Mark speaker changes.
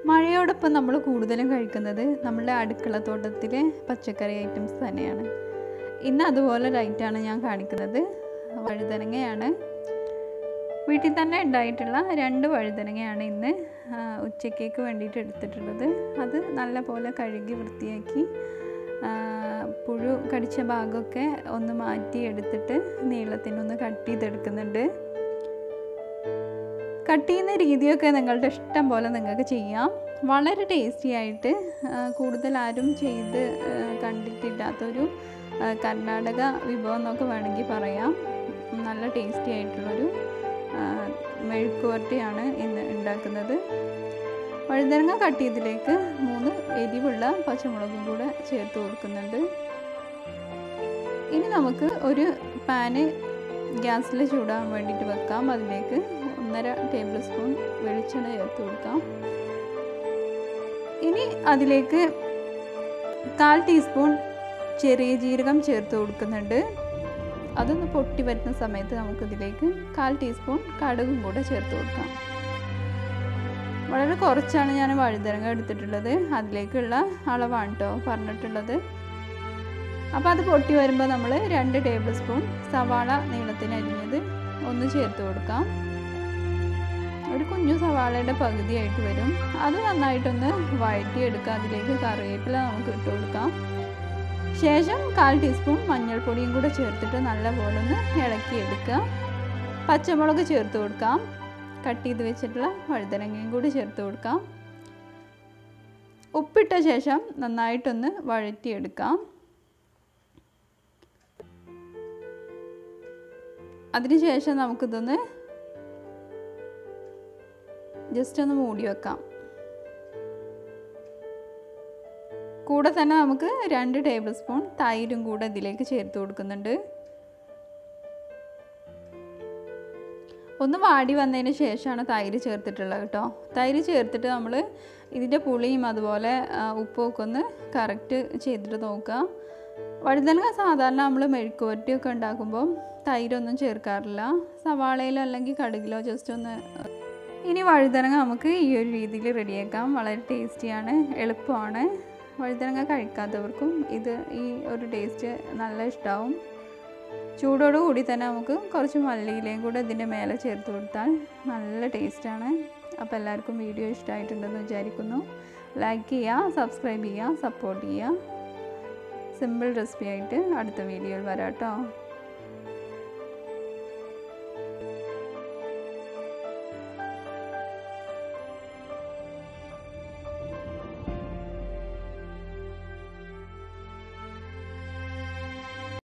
Speaker 1: മഴയോടൊപ്പം നമ്മൾ കൂടുതലും കഴിക്കുന്നത് നമ്മുടെ അടുക്കളത്തോട്ടത്തിലെ പച്ചക്കറി ഐറ്റംസ് തന്നെയാണ് ഇന്ന് അതുപോലെ ഒരു ഐറ്റമാണ് ഞാൻ കാണിക്കുന്നത് വഴുതനങ്ങയാണ് വീട്ടിൽ തന്നെ ഉണ്ടായിട്ടുള്ള രണ്ട് വഴുതനങ്ങയാണ് ഇന്ന് ആ, ഉച്ചക്കേക്ക് വേണ്ടിയിട്ട് എടുത്തിട്ടുള്ളത് അത് നല്ല പോലെ കഴുകി വൃത്തിയാക്കി ആ, പുഴു കടിച്ച ഭാഗമൊക്കെ ഒന്ന് മാറ്റി എടുത്തിട്ട് നീളത്തിനൊന്ന് കട്ട് ചെയ്തെടുക്കുന്നുണ്ട് കട്ട് ചെയ്യുന്ന രീതിയൊക്കെ നിങ്ങളുടെ ഇഷ്ടം പോലെ നിങ്ങൾക്ക് ചെയ്യാം വളരെ ടേസ്റ്റി ആയിട്ട് ആ, കൂടുതൽ ആരും ചെയ്ത് ആ, കണ്ടിട്ടില്ലാത്തൊരു ആ, കർണാടക വിഭവം എന്നൊക്കെ വേണമെങ്കിൽ പറയാം നല്ല ടേസ്റ്റി ആയിട്ടുള്ളൊരു ആ, മെഴുക്കുവരട്ടിയാണ് ഇന്ന് ഉണ്ടാക്കുന്നത് വഴുതനങ്ങ കട്ട് ചെയ്തതിലേക്ക് മൂന്ന് എരിവുള്ള പച്ചമുളകും കൂടെ ചേർത്ത് കൊടുക്കുന്നുണ്ട് ഇനി നമുക്ക് ഒരു പാന് ഗ്യാസിൽ ചൂടാൻ വേണ്ടിയിട്ട് വെക്കാം അതിലേക്ക് ഒന്നര ടേബിൾ സ്പൂൺ വെളിച്ചെണ്ണ ചേർത്ത് കൊടുക്കാം ഇനി അതിലേക്ക് കാൽ ടീസ്പൂൺ ചെറിയ ജീരകം ചേർത്ത് കൊടുക്കുന്നുണ്ട് അതൊന്ന് പൊട്ടി വരുന്ന സമയത്ത് നമുക്കിതിലേക്ക് കാൽ ടീസ്പൂൺ കടുകും കൂടെ ചേർത്ത് കൊടുക്കാം വളരെ കുറച്ചാണ് ഞാൻ വഴുതനങ്ങ എടുത്തിട്ടുള്ളത് അതിലേക്കുള്ള അളവാണ് കേട്ടോ പറഞ്ഞിട്ടുള്ളത് അപ്പോൾ അത് പൊട്ടി വരുമ്പോൾ നമ്മൾ രണ്ട് ടേബിൾ സ്പൂൺ സവാള നീളത്തിന് അരിഞ്ഞത് ഒന്ന് ചേർത്ത് കൊടുക്കാം ഒരു കുഞ്ഞു സവാളയുടെ പകുതിയായിട്ട് വരും അത് നന്നായിട്ടൊന്ന് വഴറ്റിയെടുക്കുക അതിലേക്ക് കറിവേപ്പില നമുക്ക് ഇട്ട് കൊടുക്കാം ശേഷം കാൽ ടീസ്പൂൺ മഞ്ഞൾപ്പൊടിയും കൂടെ ചേർത്തിട്ട് നല്ലപോലെ ഒന്ന് ഇളക്കിയെടുക്കുക പച്ചമുളക് ചേർത്ത് കൊടുക്കാം കട്ട് ചെയ്ത് വെച്ചിട്ടുള്ള വഴുതനങ്ങയും കൂടി ചേർത്ത് കൊടുക്കാം ഉപ്പിട്ട ശേഷം നന്നായിട്ടൊന്ന് വഴറ്റിയെടുക്കാം അതിനുശേഷം നമുക്കിതൊന്ന് ജസ്റ്റ് ഒന്ന് മൂടി വെക്കാം കൂടെ തന്നെ നമുക്ക് രണ്ട് ടേബിൾ സ്പൂൺ തൈരും കൂടെ ഇതിലേക്ക് ചേർത്ത് കൊടുക്കുന്നുണ്ട് ഒന്ന് വാടി വന്നതിന് ശേഷമാണ് തൈര് ചേർത്തിട്ടുള്ളത് കേട്ടോ തൈര് ചേർത്തിട്ട് നമ്മൾ ഇതിൻ്റെ പുളിയും അതുപോലെ ആ, ഉപ്പുമൊക്കെ ഒന്ന് കറക്റ്റ് ചെയ്തിട്ട് നോക്കുക വഴുതനങ്ങ സാധാരണ നമ്മൾ മെഴുക്കുവരട്ടിയൊക്കെ ഉണ്ടാക്കുമ്പോൾ തൈരൊന്നും ചേർക്കാറില്ല സവാളയിലോ അല്ലെങ്കിൽ കടുകിലോ ജസ്റ്റ് ഒന്ന് ഇനി വഴുതനങ്ങ നമുക്ക് ഈ ഒരു രീതിയിൽ റെഡിയാക്കാം വളരെ ടേസ്റ്റിയാണ് എളുപ്പമാണ് വഴുതനങ്ങ കഴിക്കാത്തവർക്കും ഇത് ഈ ഒരു ടേസ്റ്റ് നല്ല ഇഷ്ടമാവും ചൂടോട് കൂടി തന്നെ നമുക്ക് കുറച്ച് മല്ലിയിലയും കൂടെ ഇതിൻ്റെ മേലെ ചേർത്ത് കൊടുത്താൽ നല്ല ടേസ്റ്റാണ് അപ്പോൾ എല്ലാവർക്കും വീഡിയോ ഇഷ്ടമായിട്ടുണ്ടെന്ന് വിചാരിക്കുന്നു ലൈക്ക് ചെയ്യുക സബ്സ്ക്രൈബ് ചെയ്യുക സപ്പോർട്ട് ചെയ്യുക സിമ്പിൾ റെസിപ്പി ആയിട്ട് അടുത്ത വീഡിയോയിൽ വരാം കേട്ടോ